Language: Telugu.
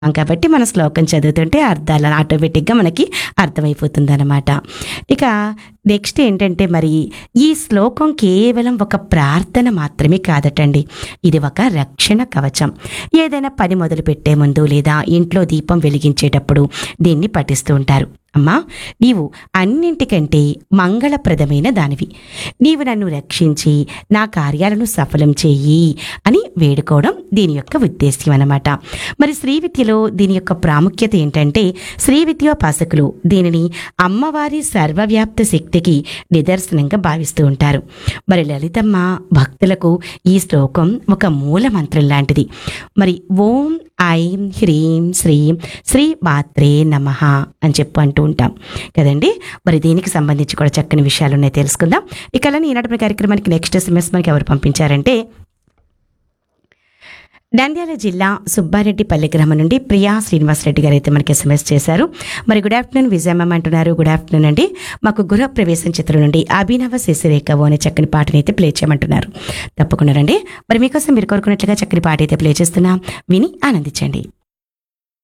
కాబట్టి మన శ్లోకం చదువుతుంటే అర్థాలు ఆటోమేటిక్గా మనకి అర్థమైపోతుంది అనమాట ఇక నెక్స్ట్ ఏంటంటే మరి ఈ శ్లోకం కేవలం ఒక ప్రార్థన మాత్రమే కాదటండి ఇది ఒక రక్షణ కవచం ఏదైనా పని మొదలు పెట్టే ముందు లేదా ఇంట్లో దీపం వెలిగించేటప్పుడు దీన్ని పఠిస్తూ ఉంటారు అమ్మా నీవు అన్నింటికంటే మంగళప్రదమైన దానివి నీవు నన్ను రక్షించి నా కార్యాలను సఫలం చేయి అని వేడుకోవడం దీని యొక్క ఉద్దేశ్యం అన్నమాట మరి శ్రీ విద్యలో దీని యొక్క ప్రాముఖ్యత ఏంటంటే శ్రీ విద్యోపాసకులు దీనిని అమ్మవారి సర్వవ్యాప్త శక్తికి నిదర్శనంగా భావిస్తూ ఉంటారు మరి లలితమ్మ భక్తులకు ఈ శ్లోకం ఒక మూల మంత్రం లాంటిది మరి ఓం ఐం హ్రీం శ్రీం శ్రీ మాత్రే నమ అని చెప్పు అంటూ ఉంటాం కదండి మరి దీనికి సంబంధించి కూడా చక్కని విషయాలు ఉన్నాయి తెలుసుకుందాం ఇక అలానే ఈనాటి కార్యక్రమానికి నెక్స్ట్ ఎస్ఎంఎస్ మనకి ఎవరు పంపించారంటే నంద్యాల జిల్లా సుబ్బారెడ్డిపల్లి గ్రామం నుండి ప్రియా శ్రీనివాసరెడ్డి గారు అయితే మనకి ఎస్ఎంఎస్ చేశారు మరి గుడ్ ఆఫ్టర్నూన్ విజయమ్మ అంటున్నారు గుడ్ ఆఫ్టర్నూన్ అండి మాకు గృహ ప్రవేశం చిత్రం నుండి అభినవ శశిరేఖవు అనే చక్కని పాటని అయితే ప్లే చేయమంటున్నారు తప్పకుండా రండి మరి మీకోసం మీరు కోరుకున్నట్లుగా చక్కని పాట అయితే ప్లే చేస్తున్నా విని ఆనందించండి